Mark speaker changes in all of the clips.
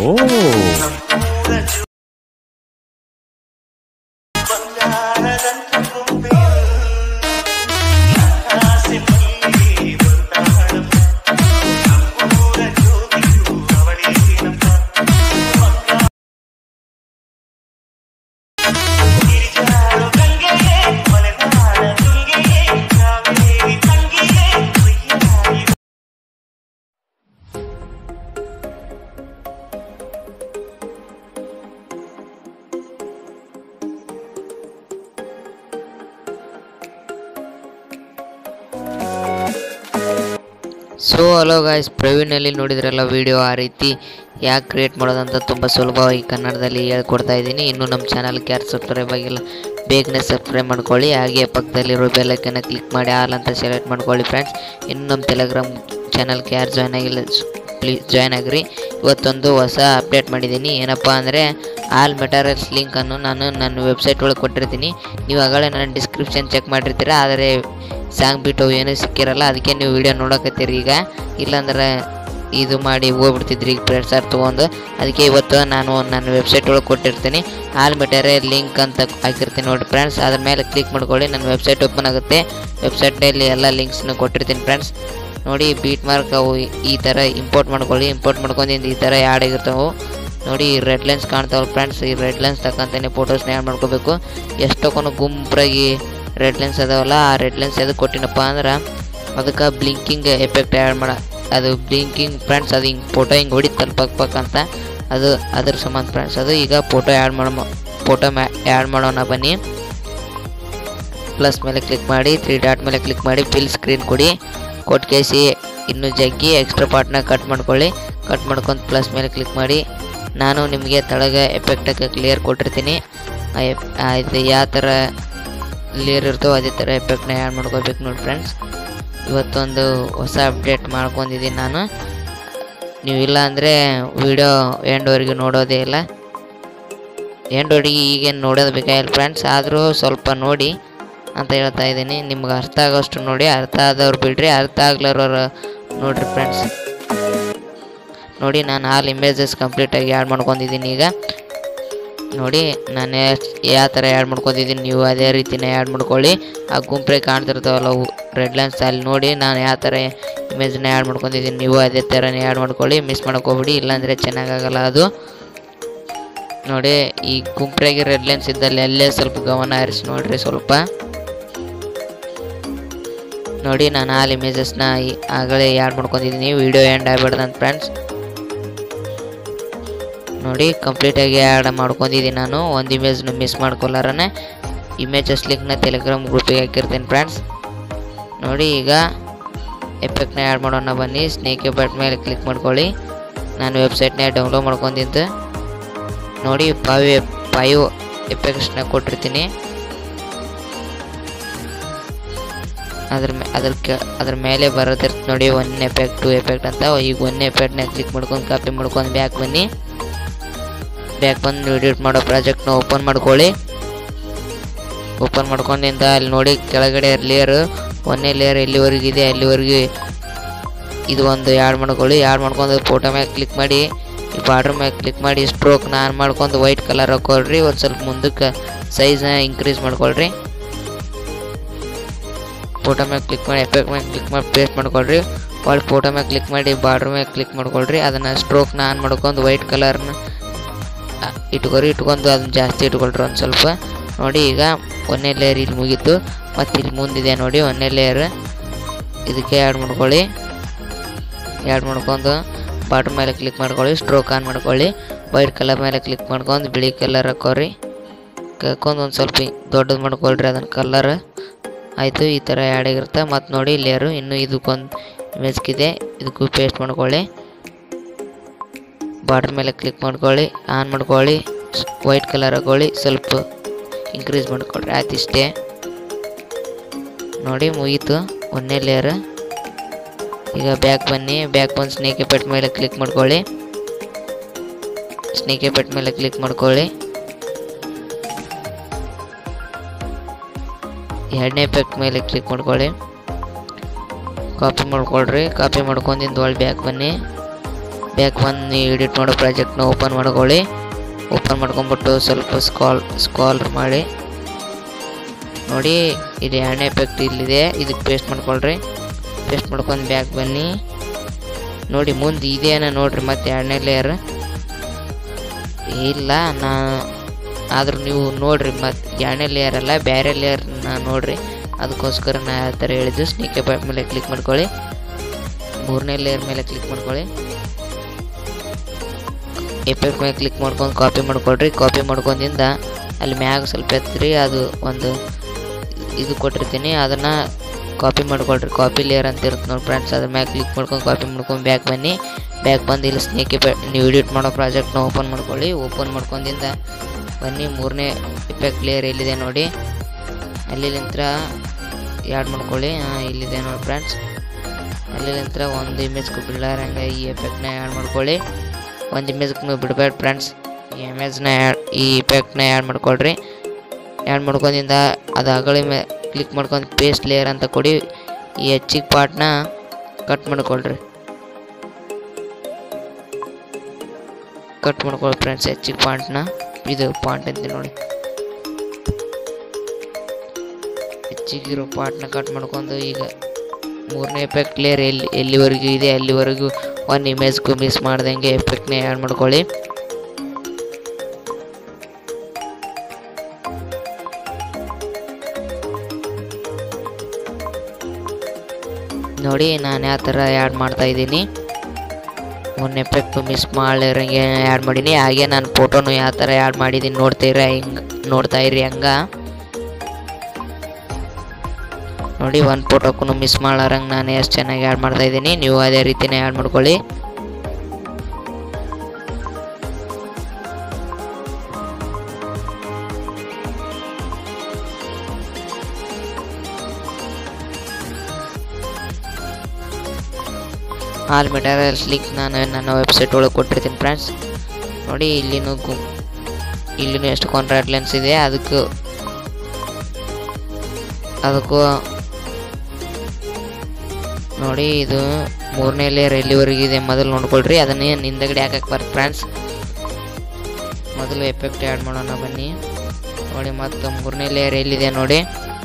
Speaker 1: so hello guys ಪ್ರವೀಣಲ್ಲಿ ನೋಡಿದ್ರಲ್ಲ video ಆ ರೀತಿ ಯಾಕೆ ಕ್ರಿಯೇಟ್ ಮಾಡೋದಂತ ತುಂಬ ಸುಲಭವಾಗಿ ಕನ್ನಡದಲ್ಲಿ ಹೇಳ್ಕೊಡ್ತಾ ಇದ್ದೀನಿ ಇನ್ನು ನಮ್ಮ ಚಾನಲ್ಗೆ ಯಾರು ಸಬ್ಸ್ಕ್ರೈಬ್ ಆಗಿಲ್ಲ ಬೇಗನೆ ಸಬ್ಸ್ಕ್ರೈಬ್ ಮಾಡ್ಕೊಳ್ಳಿ ಹಾಗೆ ಪಕ್ಕದಲ್ಲಿರೋ ಬೆಲ್ಲಕ್ಕನ್ನು ಕ್ಲಿಕ್ ಮಾಡಿ ಆಲ್ ಅಂತ ಸೆಲೆಕ್ಟ್ ಮಾಡ್ಕೊಳ್ಳಿ ಫ್ರೆಂಡ್ಸ್ ಇನ್ನು ನಮ್ಮ ಟೆಲಿಗ್ರಾಮ್ ಚಾನಲ್ಗೆ ಯಾರು ಜಾಯ್ನ್ ಆಗಿಲ್ಲ ಪ್ಲೀಸ್ ಜಾಯ್ನ್ ಆಗಿರಿ ಇವತ್ತೊಂದು ಹೊಸ ಅಪ್ಡೇಟ್ ಮಾಡಿದ್ದೀನಿ ಏನಪ್ಪ ಅಂದರೆ ಆಲ್ ಮೆಟೀರಿಯಲ್ಸ್ ಲಿಂಕನ್ನು ನಾನು ನನ್ನ ವೆಬ್ಸೈಟ್ ಒಳಗೆ ಕೊಟ್ಟಿರ್ತೀನಿ ನೀವು ಆಗಲೇ ನನ್ನ ಡಿಸ್ಕ್ರಿಪ್ಷನ್ ಚೆಕ್ ಮಾಡಿರ್ತೀರ ಆದರೆ ಸಾಂಗ್ ಬಿಟ್ಟು ಏನೂ ಸಿಕ್ಕಿರಲ್ಲ ಅದಕ್ಕೆ ನೀವು ವಿಡಿಯೋ ನೋಡಕತ್ತೀರಿ ಈಗ ಇಲ್ಲಾಂದ್ರೆ ಇದು ಮಾಡಿ ಹೋಗ್ಬಿಡ್ತಿದ್ರಿ ಈಗ ಫ್ರೆಂಡ್ಸ್ ಆರ್ ತೊಗೊಂಡು ಅದಕ್ಕೆ ಇವತ್ತು ನಾನು ನನ್ನ ವೆಬ್ಸೈಟ್ ಒಳಗೆ ಕೊಟ್ಟಿರ್ತೀನಿ ಆಲ್ ಮೆಟೀರಿಯಲ್ ಲಿಂಕ್ ಅಂತ ಹಾಕಿರ್ತೀನಿ ನೋಡಿ ಫ್ರೆಂಡ್ಸ್ ಅದ್ರ ಮೇಲೆ ಕ್ಲಿಕ್ ಮಾಡ್ಕೊಳ್ಳಿ ನನ್ನ ವೆಬ್ಸೈಟ್ ಓಪನ್ ಆಗುತ್ತೆ ವೆಬ್ಸೈಟಲ್ಲಿ ಎಲ್ಲ ಲಿಂಕ್ಸ್ನ ಕೊಟ್ಟಿರ್ತೀನಿ ಫ್ರೆಂಡ್ಸ್ ನೋಡಿ ಬೀಟ್ ಮಾರ್ಕ್ ಅವು ಈ ಥರ ಇಂಪೋರ್ಟ್ ಮಾಡ್ಕೊಳ್ಳಿ ಇಂಪೋರ್ಟ್ ಮಾಡ್ಕೊಂಡಿದ್ದು ಈ ಥರ ಆ್ಯಡ್ ಆಗಿರ್ತಾವೆ ನೋಡಿ ಈ ರೆಡ್ ಲೈನ್ಸ್ ಕಾಣ್ತಾವಲ್ಲ ಫ್ರೆಂಡ್ಸ್ ಈ ರೆಡ್ ಲೈನ್ಸ್ ತಕ್ಕಂತಾನೆ ಫೋಟೋಸ್ನ ಆ್ಯಡ್ ಮಾಡ್ಕೋಬೇಕು ಎಷ್ಟೊಕ್ಕೂ ಗುಂಪ್ರಾಗಿ ರೆಡ್ ಲೈನ್ಸ್ ಅದಾವಲ್ಲ ಆ ರೆಡ್ ಲೈನ್ಸ್ ಎದಕ್ಕೆ ಕೊಟ್ಟಿನಪ್ಪ ಅಂದ್ರೆ ಅದಕ್ಕೆ ಬ್ಲಿಂಕಿಂಗ್ ಎಫೆಕ್ಟ್ ಆ್ಯಡ್ ಮಾಡ ಅದು ಬ್ಲಿಂಕಿಂಗ್ ಫ್ರೆಂಡ್ಸ್ ಅದು ಹಿಂಗೆ ಫೋಟೋ ಹಿಂಗೆ ಹೊಡಿತಲ್ಲ ಪಕ್ ಪಕ್ ಅಂತ ಅದು ಅದ್ರ ಸಂಬಂಧ ಫ್ರೆಂಡ್ಸ್ ಅದು ಈಗ ಫೋಟೋ ಆ್ಯಡ್ ಮಾಡೋ ಫೋಟೋ ಮ್ಯಾ ಆ್ಯಡ್ ಮಾಡೋಣ ಬನ್ನಿ ಪ್ಲಸ್ ಮೇಲೆ ಕ್ಲಿಕ್ ಮಾಡಿ ತ್ರೀ ಡಾಟ್ ಮೇಲೆ ಕ್ಲಿಕ್ ಮಾಡಿ ಫಿಲ್ ಸ್ಕ್ರೀನ್ ಕೊಡಿ ಕೊಟ್ಟು ಕೇಸಿ ಇನ್ನು ಜಗ್ಗಿ ಎಕ್ಸ್ಟ್ರಾ ಪಾರ್ಟ್ನ ಕಟ್ ಮಾಡ್ಕೊಳ್ಳಿ ಕಟ್ ಮಾಡ್ಕೊಂಡು ಪ್ಲಸ್ ಮೇಲೆ ಕ್ಲಿಕ್ ಮಾಡಿ ನಾನು ನಿಮಗೆ ತಳಗೆ ಎಫೆಕ್ಟಕ್ಕೆ ಕ್ಲಿಯರ್ ಕೊಟ್ಟಿರ್ತೀನಿ ಆ ಎಫ್- ಆ ಇದು ಯಾವ ಥರ ಲೇಯರ್ ಇರ್ತೋ ಅದೇ ಥರ ಎಫೆಕ್ಟ್ನ ಆ್ಯಡ್ ಮಾಡ್ಕೋಬೇಕು ನೋಡಿ ಫ್ರೆಂಡ್ಸ್ ಇವತ್ತೊಂದು ಹೊಸ ಅಪ್ಡೇಟ್ ಮಾಡ್ಕೊಂಡಿದ್ದೀನಿ ನಾನು ನೀವು ಇಲ್ಲ ಅಂದರೆ ವಿಡಿಯೋ ಎಂಡ್ವರೆಗೆ ನೋಡೋದೇ ಇಲ್ಲ ಎಂಡ್ವರೆಗೆ ಈಗೇನು ನೋಡೋದು ಬೇಕಾಗಿಲ್ಲ ಫ್ರೆಂಡ್ಸ್ ಆದರೂ ಸ್ವಲ್ಪ ನೋಡಿ ಅಂತ ಹೇಳ್ತಾ ಇದ್ದೀನಿ ನಿಮ್ಗೆ ಅರ್ಥ ಆಗೋಷ್ಟು ನೋಡಿ ಅರ್ಥ ಆದವ್ರು ಬಿಡ್ರಿ ಅರ್ಥ ಆಗ್ಲಾರವ್ರು ನೋಡ್ರಿ ಫ್ರೆಂಡ್ಸ್ ನೋಡಿ ನಾನು ಆಲ್ ಇಮೇಜಸ್ ಕಂಪ್ಲೀಟಾಗಿ ಆ್ಯಡ್ ಮಾಡ್ಕೊಂಡಿದ್ದೀನಿ ಈಗ ನೋಡಿ ನಾನು ಯಾವ ಥರ ಆ್ಯಡ್ ಮಾಡ್ಕೊಂಡಿದ್ದೀನಿ ನೀವು ಅದೇ ರೀತಿನೇ ಆ್ಯಡ್ ಮಾಡ್ಕೊಳ್ಳಿ ಆ ಗುಂಪ್ರೆ ಕಾಣ್ತಿರ್ತಾವಲ್ಲ ಅವು ರೆಡ್ ಲೈನ್ಸ್ ಅಲ್ಲಿ ನೋಡಿ ನಾನು ಯಾವ ಥರ ಇಮೇಜನ್ನ ಆ್ಯಡ್ ಮಾಡ್ಕೊಂಡಿದ್ದೀನಿ ನೀವು ಅದೇ ಥರನೇ ಆ್ಯಡ್ ಮಾಡ್ಕೊಳ್ಳಿ ಮಿಸ್ ಹೋಗ್ಬಿಡಿ ಇಲ್ಲಾಂದರೆ ಚೆನ್ನಾಗಾಗಲ್ಲ ಅದು ನೋಡಿ ಈ ಗುಂಪ್ರಾಗಿ ರೆಡ್ ಲೈನ್ಸ್ ಇದ್ದಲ್ಲಿ ಅಲ್ಲೇ ಸ್ವಲ್ಪ ಗಮನ ಹರಿಸಿ ನೋಡ್ರಿ ಸ್ವಲ್ಪ ನೋಡಿ ನಾನು ಆಲ್ ಇಮೇಜಸ್ನ ಆಗಲೇ ಆ್ಯಡ್ ಮಾಡ್ಕೊಂಡಿದ್ದೀನಿ ವಿಡಿಯೋ ಎಂಡ್ ಆಗ್ಬಿಡ್ದಂತ ಫ್ರೆಂಡ್ಸ್ ನೋಡಿ ಕಂಪ್ಲೀಟಾಗಿ ಆ್ಯಡ್ ಮಾಡ್ಕೊಂಡಿದ್ದೀನಿ ನಾನು ಒಂದು ಇಮೇಜ್ನ ಮಿಸ್ ಮಾಡ್ಕೊಲಾರನೆ ಇಮೇಜಸ್ ಲಿಂಕ್ನ ಟೆಲಿಗ್ರಾಮ್ ಗ್ರೂಪಿಗೆ ಹಾಕಿರ್ತೀನಿ ಫ್ರೆಂಡ್ಸ್ ನೋಡಿ ಈಗ ಎಫೆಕ್ಟ್ನ ಆ್ಯಡ್ ಮಾಡೋಣ ಬನ್ನಿ ಸ್ನೇಕ್ ಬಟ್ ಮೇಲೆ ಕ್ಲಿಕ್ ಮಾಡ್ಕೊಳ್ಳಿ ನಾನು ವೆಬ್ಸೈಟ್ನ ಡೌನ್ಲೋಡ್ ಮಾಡ್ಕೊಂಡಿದ್ದು ನೋಡಿ ಫೈವ್ ಫೈವ್ ಎಫೆಕ್ಟ್ಸ್ನ ಕೊಟ್ಟಿರ್ತೀನಿ ಅದ್ರ ಮೇ ಅದ್ರ ಕೆ ಅದ್ರ ಮೇಲೆ ಬರೋದಿರ್ತ ನೋಡಿ ಒನ್ ಎಫೆಕ್ಟ್ ಟು ಎಫೆಕ್ಟ್ ಅಂತ ಈಗ ಒನ್ ಎಫೆಕ್ಟ್ನ ಕ್ಲಿಕ್ ಮಾಡ್ಕೊಂಡು ಕಾಪಿ ಮಾಡ್ಕೊಂಡು ಬ್ಯಾಕ್ ಬನ್ನಿ ಬ್ಯಾಕ್ ಬಂದು ಎಡಿಟ್ ಮಾಡೋ ಪ್ರಾಜೆಕ್ಟ್ನ ಓಪನ್ ಮಾಡ್ಕೊಳ್ಳಿ ಓಪನ್ ಮಾಡ್ಕೊಂಡಿಂದ ಅಲ್ಲಿ ನೋಡಿ ಕೆಳಗಡೆ ಲೇಯರ್ ಒಂದೇ ಲೇಯರ್ ಎಲ್ಲಿವರೆಗೆ ಇದೆ ಅಲ್ಲಿವರೆಗೆ ಇದು ಒಂದು ಆ್ಯಡ್ ಮಾಡ್ಕೊಳ್ಳಿ ಆ್ಯಡ್ ಮಾಡ್ಕೊಂಡು ಫೋಟೋ ಮ್ಯಾಗ ಕ್ಲಿಕ್ ಮಾಡಿ ಈ ಬಾರ್ಡ್ರ್ ಮ್ಯಾಗ ಕ್ಲಿಕ್ ಮಾಡಿ ಸ್ಟ್ರೋಕ್ನ ಆನ್ ಮಾಡ್ಕೊಂಡು ವೈಟ್ ಕಲರ್ ಹಾಕೊಳ್ರಿ ಒಂದು ಸ್ವಲ್ಪ ಮುಂದಕ್ಕೆ ಸೈಜ್ನ ಇನ್ಕ್ರೀಸ್ ಮಾಡ್ಕೊಳ್ರಿ ಫೋಟೋ ಮ್ಯಾಗ ಕ್ಲಿಕ್ ಮಾಡಿ ಎಫೆಕ್ಟ್ ಮ್ಯಾಗ ಕ್ಲಿಕ್ ಮಾಡಿ ಪೇಸ್ಟ್ ಮಾಡ್ಕೊಳ್ರಿ ಒಳ್ಳೆ ಫೋಟೋ ಮ್ಯಾಗ ಕ್ಲಿಕ್ ಮಾಡಿ ಬಾರ್ಡ್ರ್ ಮ್ಯಾಗ ಕ್ಲಿಕ್ ಮಾಡ್ಕೊಳ್ರಿ ಅದನ್ನು ಸ್ಟ್ರೋಕ್ನ ಆನ್ ಮಾಡ್ಕೊಂಡು ವೈಟ್ ಕಲರ್ನ ಇಟ್ಕೊರಿ ಇಟ್ಕೊಂಡು ಅದನ್ನ ಜಾಸ್ತಿ ಇಟ್ಕೊಳ್ರಿ ಒಂದು ಸ್ವಲ್ಪ ನೋಡಿ ಈಗ ಒಂದನೇ ಲೇಯರ್ ಇಲ್ಲಿ ಮುಗೀತು ಮತ್ತು ಇಲ್ಲಿ ಮುಂದಿದೆ ನೋಡಿ ಒಂದನೇ ಲೇಯರ್ ಇದಕ್ಕೆ ಆ್ಯಡ್ ಮಾಡ್ಕೊಳ್ಳಿ ಆ್ಯಡ್ ಮಾಡ್ಕೊಂಡು ಬಾಟರ್ ಮೇಲೆ ಕ್ಲಿಕ್ ಮಾಡ್ಕೊಳ್ಳಿ ಸ್ಟ್ರೋಕ್ ಆನ್ ಮಾಡ್ಕೊಳ್ಳಿ ವೈಟ್ ಕಲರ್ ಮೇಲೆ ಕ್ಲಿಕ್ ಮಾಡ್ಕೊಂಡು ಬಿಳಿ ಕಲರ್ ಹಾಕೋರಿ ಹಾಕೊಂಡು ಒಂದು ಸ್ವಲ್ಪ ದೊಡ್ಡದು ಮಾಡ್ಕೊಳ್ರಿ ಅದನ್ನ ಕಲರ್ ಆಯಿತು ಈ ಥರ ಆ್ಯಡ್ ಆಗಿರುತ್ತೆ ಮತ್ತು ನೋಡಿ ಲೇಯರು ಇನ್ನು ಇದಕ್ಕೊಂದು ಇಮೇಜ್ಗಿದೆ ಇದಕ್ಕೂ ಪೇಸ್ಟ್ ಮಾಡ್ಕೊಳ್ಳಿ ಬಾರ್ಡರ್ ಮೇಲೆ ಕ್ಲಿಕ್ ಮಾಡ್ಕೊಳ್ಳಿ ಆನ್ ಮಾಡ್ಕೊಳ್ಳಿ ವೈಟ್ ಕಲರ್ ಹಾಕೊಳ್ಳಿ ಸ್ವಲ್ಪ ಇನ್ಕ್ರೀಸ್ ಮಾಡ್ಕೊಳ್ರಿ ಆಯ್ತು ಇಷ್ಟೇ ನೋಡಿ ಮುಗೀತು ಒಂದನೇ ಲೇಯರ್ ಈಗ ಬ್ಯಾಕ್ ಬನ್ನಿ ಬ್ಯಾಕ್ ಬಂದು ಸ್ನೇಕ್ ಎಫೆಕ್ಟ್ ಮೇಲೆ ಕ್ಲಿಕ್ ಮಾಡ್ಕೊಳ್ಳಿ ಸ್ನೇಕ್ ಎಫೆಕ್ಟ್ ಮೇಲೆ ಕ್ಲಿಕ್ ಮಾಡ್ಕೊಳ್ಳಿ ಎರಡನೇ ಎಫೆಕ್ಟ್ ಮೇಲೆ ಕ್ಲಿಕ್ ಮಾಡ್ಕೊಳ್ಳಿ ಕಾಪಿ ಮಾಡ್ಕೊಳ್ರಿ ಕಾಪಿ ಮಾಡ್ಕೊಂಡಿದ್ದು ಒಳ್ಳೆ ಬ್ಯಾಕ್ ಬನ್ನಿ ಬ್ಯಾಕ್ ಬಂದು ನೀವು ಎಡಿಟ್ ಮಾಡೋ ಪ್ರಾಜೆಕ್ಟ್ನ ಓಪನ್ ಮಾಡ್ಕೊಳ್ಳಿ ಓಪನ್ ಮಾಡ್ಕೊಂಬಿಟ್ಟು ಸ್ವಲ್ಪ ಸ್ಕಾಲ್ ಸ್ಕಾಲ್ ಮಾಡಿ ನೋಡಿ ಇದು ಎರಡನೇ ಎಫೆಕ್ಟ್ ಇಲ್ಲಿದೆ ಇದಕ್ಕೆ ಪೇಸ್ಟ್ ಮಾಡ್ಕೊಳ್ರಿ ಪೇಸ್ಟ್ ಮಾಡ್ಕೊಂಡು ಬ್ಯಾಕ್ ಬನ್ನಿ ನೋಡಿ ಮುಂದೆ ಇದೇನ ನೋಡ್ರಿ ಮತ್ತೆ ಎರಡನೇ ಲೇಯರ್ ಇಲ್ಲ ನಾ ಆದ್ರೂ ನೀವು ನೋಡ್ರಿ ಮತ್ತೆ ಎರಡನೇ ಲೇಯರ್ ಅಲ್ಲ ಬೇರೆ ಲೇಯರ್ನ ನೋಡ್ರಿ ಅದಕ್ಕೋಸ್ಕರ ನಾ ಆ ಥರ ಹೇಳಿದ್ದು ಸ್ನೇಕ್ ಎಫೆಕ್ಟ್ ಮೇಲೆ ಕ್ಲಿಕ್ ಮಾಡ್ಕೊಳ್ಳಿ ಮೂರನೇ ಲೇಯರ್ ಮೇಲೆ ಕ್ಲಿಕ್ ಮಾಡ್ಕೊಳ್ಳಿ ಎಫೆಕ್ಟ್ ಮೇಲೆ ಕ್ಲಿಕ್ ಮಾಡ್ಕೊಂಡು ಕಾಪಿ ಮಾಡ್ಕೊಳ್ರಿ ಕಾಪಿ ಮಾಡ್ಕೊಂಡಿಂದ ಅಲ್ಲಿ ಮ್ಯಾಗ ಸ್ವಲ್ಪ ಎತ್ತಿರಿ ಅದು ಒಂದು ಇದು ಕೊಟ್ಟಿರ್ತೀನಿ ಅದನ್ನು ಕಾಪಿ ಮಾಡ್ಕೊಳ್ರಿ ಕಾಪಿ ಲೇಯರ್ ಅಂತ ಇರುತ್ತೆ ನೋಡಿ ಫ್ರೆಂಡ್ಸ್ ಅದ್ರ ಮ್ಯಾಗ ಕ್ಲಿಕ್ ಮಾಡ್ಕೊಂಡು ಕಾಪಿ ಮಾಡ್ಕೊಂಡು ಬ್ಯಾಕ್ ಬನ್ನಿ ಬ್ಯಾಕ್ ಬಂದು ಇಲ್ಲಿ ಸ್ನೇಕ್ ಎಫೆಕ್ಟ್ ನೀವು ಎಡಿಟ್ ಮಾಡೋ ಪ್ರಾಜೆಕ್ಟ್ನ ಓಪನ್ ಮಾಡ್ಕೊಳ್ಳಿ ಓಪನ್ ಮಾಡ್ಕೊಂಡಿಂದ ಬನ್ನಿ ಮೂರನೇ ಎಫೆಕ್ಟ್ ಲೇಯರ್ ಎಲ್ಲಿದೆ ನೋಡಿ ಅಲ್ಲಿಲಿಂತ್ರ ಯಾಡ್ ಮಾಡ್ಕೊಳ್ಳಿ ಹಾಂ ಇಲ್ಲಿದೆ ನೋಡಿ ಫ್ರೆಂಡ್ಸ್ ಅಲ್ಲಿಲಿಂತ್ರ ಒಂದು ಇಮೇಜ್ ಬಿಡ್ಲಾರಂಗೆ ಈ ಎಫೆಕ್ಟ್ನ ಆ್ಯಡ್ ಮಾಡ್ಕೊಳ್ಳಿ ಒಂದು ಇಮೇಜ್ಗೆ ಬಿಡಬೇಡ ಫ್ರೆಂಡ್ಸ್ ಈ ಇಮೇಜ್ನ ಆ್ಯಡ್ ಈ ಇಫೆಕ್ಟ್ನ ಆ್ಯಡ್ ಮಾಡ್ಕೊಳ್ರಿ ಆ್ಯಡ್ ಮಾಡ್ಕೊಂಡಿಂದ ಅದು ಅಗಳಿ ಮೇ ಕ್ಲಿಕ್ ಮಾಡ್ಕೊಂಡು ಪೇಸ್ಟ್ ಲೇಯರ್ ಅಂತ ಕೊಡಿ ಈ ಹೆಚ್ಚಿಗೆ ಪಾರ್ಟ್ನ ಕಟ್ ಮಾಡ್ಕೊಳ್ರಿ ಕಟ್ ಮಾಡ್ಕೊಳ್ಳಿ ಫ್ರೆಂಡ್ಸ್ ಹೆಚ್ಚಿಗೆ ಪಾಯಿಂಟ್ನ ಇದು ಪಾಯಿಂಟ್ ಅಂತ ನೋಡಿ ಹೆಚ್ಚಿಗಿರೋ ಪಾರ್ಟ್ನ ಕಟ್ ಮಾಡ್ಕೊಂಡು ಈಗ ಮೂರನೇ ಎಫೆಕ್ಟ್ ಲೇಯರ್ ಎಲ್ಲಿ ಎಲ್ಲಿವರೆಗೂ ಇದೆ ಅಲ್ಲಿವರೆಗೂ ಒಂದು ಇಮೇಜ್ಗೂ ಮಿಸ್ ಮಾಡ್ದಂಗೆ ಎಫೆಕ್ಟ್ನ ಆ್ಯಡ್ ಮಾಡ್ಕೊಳ್ಳಿ ನೋಡಿ ನಾನು ಯಾವ ಥರ ಆ್ಯಡ್ ಮಾಡ್ತಾ ಇದ್ದೀನಿ ಒಂದು ಎಫೆಕ್ಟು ಮಿಸ್ ಮಾಡಿರಂಗೆ ಆ್ಯಡ್ ಮಾಡೀನಿ ಹಾಗೆ ನಾನು ಫೋಟೋನು ಯಾವ ಥರ ಆ್ಯಡ್ ಮಾಡಿದ್ದೀನಿ ನೋಡ್ತೀರ ಹಿಂಗೆ ನೋಡ್ತಾ ಇರಿ ಹಂಗ ನೋಡಿ ಒಂದು ಫೋಟೋಕ್ಕೂ ಮಿಸ್ ಮಾಡಾರಂಗೆ ನಾನು ಎಷ್ಟು ಚೆನ್ನಾಗಿ ಆ್ಯಡ್ ಮಾಡ್ತಾ ಇದ್ದೀನಿ ನೀವು ಅದೇ ರೀತಿನೇ ಆ್ಯಡ್ ಮಾಡ್ಕೊಳ್ಳಿ ಆಲ್ ಮೆಟೀರಿಯಲ್ಸ್ ಲಿಂಕ್ ನಾನು ನನ್ನ ವೆಬ್ಸೈಟ್ ಒಳಗೆ ಕೊಟ್ಟಿರ್ತೀನಿ ಫ್ರೆಂಡ್ಸ್ ನೋಡಿ ಇಲ್ಲಿನೂ ಗು ಇಲ್ಲಿನೂ ಎಷ್ಟು ಕಾಂಟ್ರಾಕ್ಟ್ ಲೆನ್ಸ್ ಇದೆ ಅದಕ್ಕೂ ಅದಕ್ಕೂ ನೋಡಿ ಇದು ಮೂರನೇ ಲೇಯರ್ ಎಲ್ಲಿವರೆಗೆ ಇದೆ ಮೊದಲು ನೋಡ್ಕೊಳ್ರಿ ಅದನ್ನೇ ಹಿಂದಗಡೆ ಹಾಕಕ್ಕೆ ಬರ್ರಿ ಫ್ರೆಂಡ್ಸ್ ಮೊದಲು ಎಫೆಕ್ಟ್ ಆ್ಯಡ್ ಮಾಡೋಣ ಬನ್ನಿ ನೋಡಿ ಮತ್ತು ಮೂರನೇ ಲೇಯರ್ ಎಲ್ಲಿದೆ ನೋಡಿ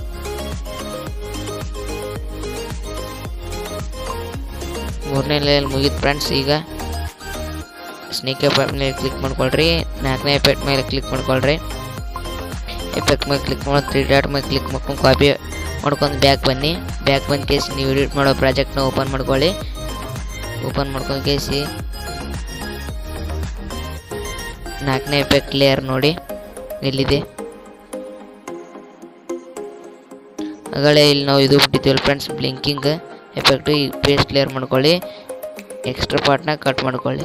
Speaker 1: ಮೂರನೇ ಲೇಯರ್ ಮುಗಿತು ಫ್ರೆಂಡ್ಸ್ ಈಗ ಸ್ನೇಕ್ ಎಫೆಕ್ಟ್ ಮೇಲೆ ಕ್ಲಿಕ್ ಮಾಡ್ಕೊಳ್ರಿ ನಾಲ್ಕನೇ ಎಫೆಕ್ಟ್ ಮೇಲೆ ಕ್ಲಿಕ್ ಮಾಡ್ಕೊಳ್ರಿ ಎಫೆಕ್ಟ್ ಮೇಲೆ ಕ್ಲಿಕ್ ಮಾಡಿ ತ್ರೀ ಡಾಟ್ ಮೇಲೆ ಕ್ಲಿಕ್ ಮಾಡ್ಕೊಂಡು ಕಾಪಿ ಮಾಡ್ಕೊಂಡು ಬ್ಯಾಕ್ ಬನ್ನಿ ಬ್ಯಾಕ್ ಬಂದು ಕೇಸಿ ನೀವು ಎಡಿಟ್ ಮಾಡೋ ಪ್ರಾಜೆಕ್ಟ್ನ ಓಪನ್ ಮಾಡ್ಕೊಳ್ಳಿ ಓಪನ್ ಮಾಡ್ಕೊಂಡು ಕೇಸಿ ನಾಲ್ಕನೇ ಎಫೆಕ್ಟ್ ಲೇಯರ್ ನೋಡಿ ಎಲ್ಲಿದೆ ಆಗಲೇ ಇಲ್ಲಿ ನಾವು ಇದು ಬಿಟ್ಟಿದ್ದೀವಲ್ಲ ಫ್ರೆಂಡ್ಸ್ ಬ್ಲಿಂಕಿಂಗ್ ಎಫೆಕ್ಟು ಈ ಪೇಸ್ಟ್ ಲೇಯರ್ ಮಾಡ್ಕೊಳ್ಳಿ ಎಕ್ಸ್ಟ್ರಾ ಪಾರ್ಟ್ನ ಕಟ್ ಮಾಡ್ಕೊಳ್ಳಿ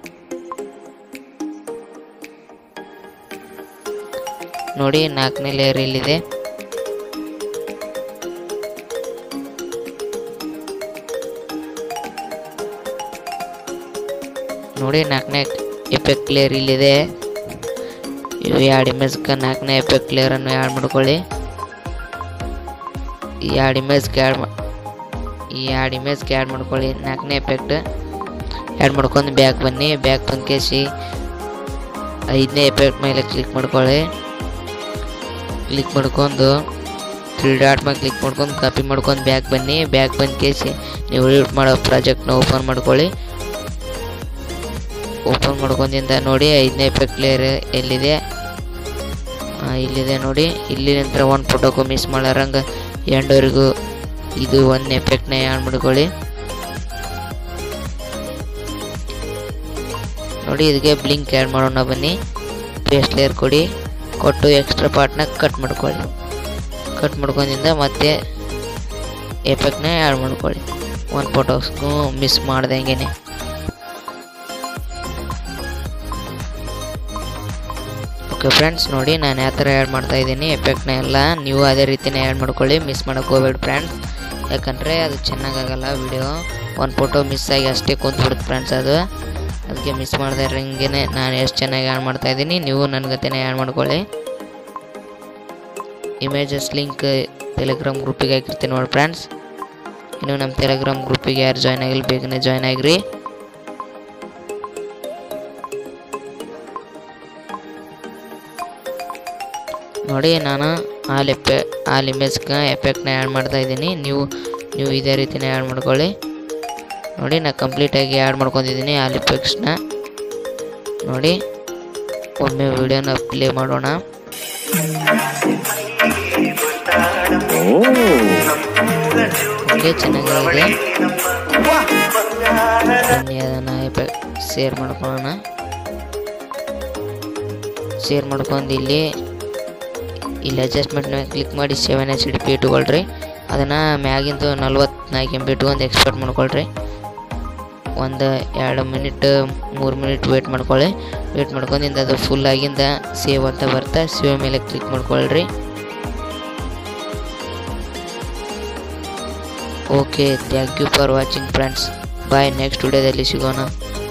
Speaker 1: ನೋಡಿ ನಾಲ್ಕನೇ ಲೇಯರ್ ಇಲ್ಲಿದೆ ನೋಡಿ ನಾಲ್ಕನೇ ಎಫೆಕ್ಟ್ ಲೇಯರ್ ಇಲ್ಲಿದೆ ಇವು ಎರಡು ಇಮೇಜ್ಗೆ ನಾಲ್ಕನೇ ಎಫೆಕ್ಟ್ ಲೇಯರನ್ನು ಆ್ಯಡ್ ಮಾಡ್ಕೊಳ್ಳಿ ಈ ಎರಡು ಇಮೇಜ್ಗೆ ಆ್ಯಡ್ ಮಾ ಈ ಎರಡು ಇಮೇಜ್ಗೆ ಆ್ಯಡ್ ಮಾಡ್ಕೊಳ್ಳಿ ನಾಲ್ಕನೇ ಎಫೆಕ್ಟ್ ಆ್ಯಡ್ ಮಾಡ್ಕೊಂಡು ಬ್ಯಾಕ್ ಬನ್ನಿ ಬ್ಯಾಕ್ ಬಂದು ಕೇಸಿ ಐದನೇ ಎಫೆಕ್ಟ್ ಮೇಲೆ ಕ್ಲಿಕ್ ಮಾಡ್ಕೊಳ್ಳಿ ಕ್ಲಿಕ್ ಮಾಡ್ಕೊಂಡು ತ್ರೀ ಡಾಟ್ ಮೇಲೆ ಕ್ಲಿಕ್ ಮಾಡ್ಕೊಂಡು ಕಾಪಿ ಮಾಡ್ಕೊಂಡು ಬ್ಯಾಕ್ ಬನ್ನಿ ಬ್ಯಾಕ್ ಬಂದು ಕೇಸಿ ನೀವು ಎಡಿಟ್ ಮಾಡೋ ಪ್ರಾಜೆಕ್ಟ್ನ ಓಪನ್ ಮಾಡ್ಕೊಳ್ಳಿ ಓಪನ್ ಮಾಡ್ಕೊಂಡಿಂದ ನೋಡಿ ಐದನೇ ಎಫೆಕ್ಟ್ ಲೇಯರ್ ಎಲ್ಲಿದೆ ಆ, ಇಲ್ಲಿದೆ ನೋಡಿ ಇಲ್ಲಿ ನಂತರ ಒಂದು ಫೋಟೋಕ್ಕೂ ಮಿಸ್ ಮಾಡಾರಂಗೆ ಎಂಡವರೆಗೂ ಇದು ಒಂದು ಎಫೆಕ್ಟ್ನ ಆ್ಯಡ್ ಮಾಡ್ಕೊಳ್ಳಿ ನೋಡಿ ಇದಕ್ಕೆ ಬ್ಲಿಂಕ್ ಆ್ಯಡ್ ಮಾಡೋಣ ಬನ್ನಿ ಪೇಸ್ಟ್ ಲೇಯರ್ ಕೊಡಿ ಕೊಟ್ಟು ಎಕ್ಸ್ಟ್ರಾ ಪಾರ್ಟ್ನ ಕಟ್ ಮಾಡ್ಕೊಳ್ಳಿ ಕಟ್ ಮಾಡ್ಕೊಂಡಿಂದ ಮತ್ತೆ ಎಫೆಕ್ಟ್ನ ಆ್ಯಡ್ ಮಾಡ್ಕೊಳ್ಳಿ ಒಂದು ಫೋಟೋಸ್ಗೂ ಮಿಸ್ ಮಾಡ್ದಂಗೆ ಓಕೆ ಫ್ರೆಂಡ್ಸ್ ನೋಡಿ ನಾನು ಯಾವ ಥರ ಆ್ಯಡ್ ಮಾಡ್ತಾ ಇದ್ದೀನಿ ಎಫೆಕ್ಟ್ನ ಎಲ್ಲ ನೀವು ಅದೇ ರೀತಿನೇ ಆ್ಯಡ್ ಮಾಡ್ಕೊಳ್ಳಿ ಮಿಸ್ ಮಾಡೋಕೆ ಹೋಗ್ಬೇಡಿ ಫ್ರೆಂಡ್ಸ್ ಯಾಕಂದರೆ ಅದು ಚೆನ್ನಾಗಾಗಲ್ಲ ವಿಡಿಯೋ ಒಂದು ಫೋಟೋ ಮಿಸ್ ಆಗಿ ಅಷ್ಟೇ ಕುಂತ್ಬಿಡುತ್ತೆ ಫ್ರೆಂಡ್ಸ್ ಅದು ಅದಕ್ಕೆ ಮಿಸ್ ಮಾಡದೆ ಹಿಂಗೆ ನಾನು ಎಷ್ಟು ಚೆನ್ನಾಗಿ ಆ್ಯಡ್ ಮಾಡ್ತಾ ಇದ್ದೀನಿ ನೀವು ನನ್ನ ಗತೆನೇ ಆ್ಯಡ್ ಮಾಡ್ಕೊಳ್ಳಿ ಇಮೇಜಸ್ ಲಿಂಕ್ ಟೆಲಿಗ್ರಾಮ್ ಗ್ರೂಪಿಗೆ ಹಾಕಿರ್ತೀನಿ ನೋಡಿ ಫ್ರೆಂಡ್ಸ್ ಇನ್ನು ನಮ್ಮ ಟೆಲಿಗ್ರಾಮ್ ಗ್ರೂಪಿಗೆ ಯಾರು ಜಾಯ್ನ್ ಆಗಿಲ್ಲ ಬೇಗನೆ ಜಾಯ್ನ್ ಆಗಿರಿ ನೋಡಿ ನಾನು ಆಲ್ ಎಫೆ ಆಲ್ ಇಮೇಜ್ಗೆ ಎಫೆಕ್ಟ್ನ ಆ್ಯಡ್ ಮಾಡ್ತಾ ಇದ್ದೀನಿ ನೀವು ನೀವು ಇದೇ ರೀತಿನೇ ಆ್ಯಡ್ ಮಾಡ್ಕೊಳ್ಳಿ ನೋಡಿ ನಾನು ಕಂಪ್ಲೀಟಾಗಿ ಆ್ಯಡ್ ಮಾಡ್ಕೊಂಡಿದ್ದೀನಿ ಆಲ್ ಎಫೆಕ್ಟ್ಸ್ನ ನೋಡಿ ಒಮ್ಮೆ ವಿಡಿಯೋನ ಪ್ಲೇ ಮಾಡೋಣ ಓಕೆ ಚೆನ್ನಾಗಿದೆ ಬನ್ನಿ ಅದನ್ನು ಎಫೆಕ್ಟ್ ಶೇರ್ ಮಾಡ್ಕೊಳ್ಳೋಣ ಶೇರ್ ಮಾಡ್ಕೊಂಡು ಇಲ್ಲಿ ಇಲ್ಲಿ ಅಡ್ಜಸ್ಟ್ಮೆಂಟ್ ಮೇಲೆ ಕ್ಲಿಕ್ ಮಾಡಿ ಸೆವೆನ್ ಎಚ್ ಡಿ ಪಿ ಇಟ್ಕೊಳ್ರಿ ಅದನ್ನು ಮ್ಯಾಗಿಂದು ನಲ್ವತ್ನಾಲ್ಕು ಎಮ್ ಬಿ ಇಟ್ಕೊಂಡು ಎಕ್ಸ್ಪೋರ್ಟ್ ಮಾಡ್ಕೊಳ್ರಿ ಒಂದು ಎರಡು ಮಿನಿಟ್ ಮೂರು ಮಿನಿಟ್ ವೇಟ್ ಮಾಡ್ಕೊಳ್ಳಿ ವೇಟ್ ಮಾಡ್ಕೊಂಡಿಂದ ಅದು ಫುಲ್ ಆಗಿಂದ ಸೇವ್ ಅಂತ ಬರ್ತಾ ಸೇವ್ ಮೇಲೆ ಕ್ಲಿಕ್ ಮಾಡ್ಕೊಳ್ರಿ okay thank you for watching friends bye next ವಿಡಿಯೋದಲ್ಲಿ ಸಿಗೋಣ